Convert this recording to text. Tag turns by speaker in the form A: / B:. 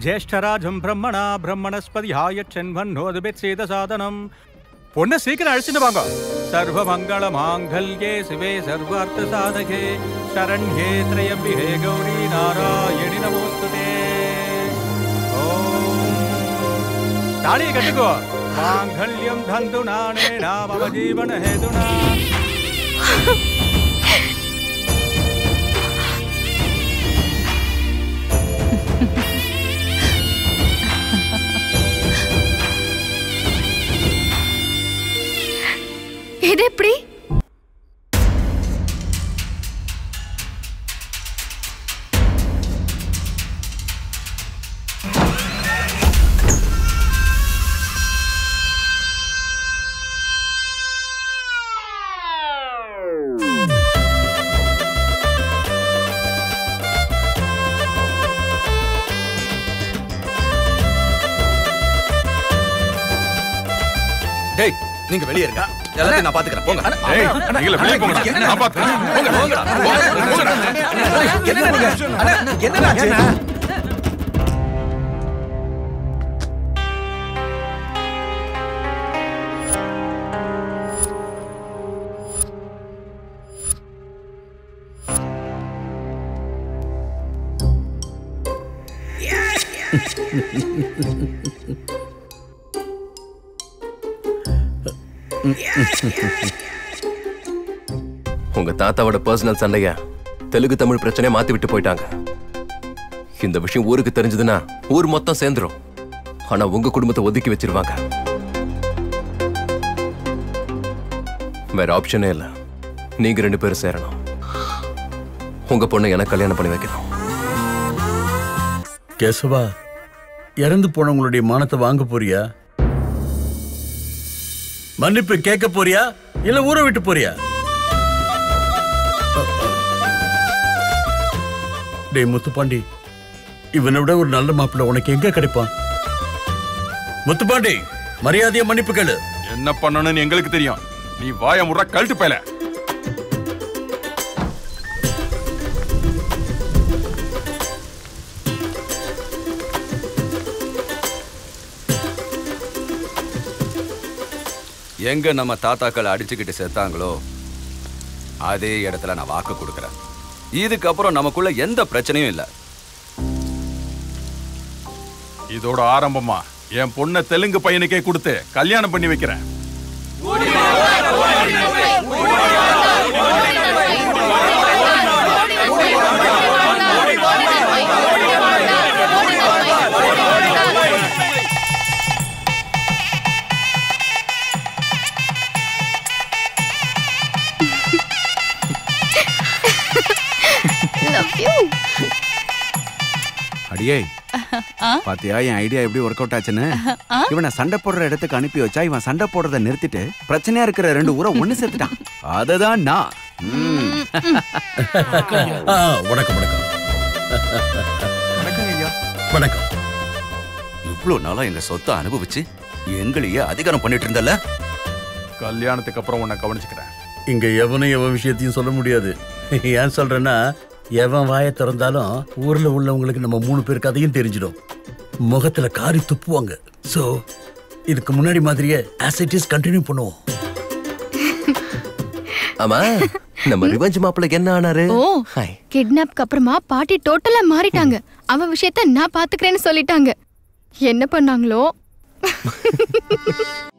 A: ஜேஷ்டராஜம் பிரம்மணா பிரம்மணஸ்பதி ஹாயச்சென்வன்னோதுபெத் சேத சாதனம் பொண்ணு சீக்கிரம் அழைச்சிட்டு வாங்க சர்வ மங்கள மாங்கல்யே சிவே சர்வார்த்த சாதகே சரண்யே திரையம்பிகே கௌரி நாராயணி நமோஸ்துதே ஓம் தாலியை கட்டுக்கோ மாங்கல்யம் தந்து நானே நாம ஜீவன ஹேதுனா
B: இது எப்படி
C: டேய் நீங்க வெளியே இருங்க எல்லாத்தையும் நான் பாத்துக்கிறேன் போங்க
D: ஏய், நீங்களே வெளியே போங்கடா. நான் பாத்துக்கிறேன்.
C: போங்க, போங்கடா. போங்க, போங்கடா. என்னடா நீங்க? அண்ணா, என்னடா ஆச்சு?
E: உங்க தாத்தாவோட பர்சனல் சண்டைய தெலுங்கு தமிழ் பிரச்சனையை மாத்தி விட்டு போயிட்டாங்க இந்த விஷயம் ஊருக்கு தெரிஞ்சதுன்னா ஊர் மொத்தம் சேர்ந்துரும் ஆனா உங்க குடும்பத்தை ஒதுக்கி வச்சிருவாங்க வேற ஆப்ஷனே இல்ல நீங்க ரெண்டு பேரும் சேரணும் உங்க பொண்ணை எனக்கு கல்யாணம் பண்ணி வைக்கணும்
F: கேசவா இறந்து போனவங்களுடைய மானத்தை வாங்க போறியா மன்னிப்பு கேட்க போறியா இல்ல ஊரை விட்டு போறியா டேய் முத்துப்பாண்டி இவனை விட ஒரு நல்ல மாப்பிள்ளை உனக்கு எங்க கிடைப்பான் முத்துப்பாண்டி மரியாதையா மன்னிப்பு கேளு
D: என்ன பண்ணணும்னு எங்களுக்கு தெரியும் நீ வாய முறை கழட்டு பேல
C: எங்க நம்ம தாத்தாக்கள் அடிச்சுக்கிட்டு செத்தாங்களோ அதே இடத்துல நான் வாக்கு கொடுக்கறேன் இதுக்கப்புறம் நமக்குள்ள எந்த பிரச்சனையும் இல்ல
D: இதோட ஆரம்பமா என் பொண்ணை தெலுங்கு பையனுக்கே கொடுத்து கல்யாணம் பண்ணி வைக்கிறேன்
B: லவ் யூ
G: அடியே பாத்தியா என் ஐடியா எப்படி ஒர்க் அவுட் ஆச்சுன்னு இவனை சண்டை போடுற இடத்துக்கு அனுப்பி வச்சா இவன் சண்டை போடுறத நிறுத்திட்டு பிரச்சனையா இருக்கிற ரெண்டு ஊரை ஒண்ணு சேர்த்துட்டான் அததான் நான் ம்.
F: ஆ, வணக்கம் வணக்கம் வணக்கம்
C: இவ்வளவு நாளா எங்க சொத்தை அனுபவிச்சு எங்களையே அதிகாரம் பண்ணிட்டு இருந்தல
D: கல்யாணத்துக்கு அப்புறம் உன்னை கவனிச்சுக்கிறேன்
F: இங்க எவனும் எவன் விஷயத்தையும் சொல்ல முடியாது ஏன் சொல்றேன்னா எவன் வாயை திறந்தாலும் ஊர்ல உள்ளவங்களுக்கு நம்ம மூணு பேர் கதையும் தெரிஞ்சிடும் முகத்துல காரி துப்புவாங்க சோ இதுக்கு முன்னாடி மாதிரியே ஆஸ் இட் இஸ் கண்டினியூ பண்ணுவோம்
E: ஆமா நம்ம ரிவெஞ்ச் மாப்பிள்ளை என்ன ஆனாரு
B: ஓ
E: ஹாய்
B: கிட்னாப்க்கு அப்புறமா பாட்டி டோட்டலா மாறிட்டாங்க அவ விஷயத்த நான் பாத்துக்கிறேன்னு சொல்லிட்டாங்க என்ன பண்ணாங்களோ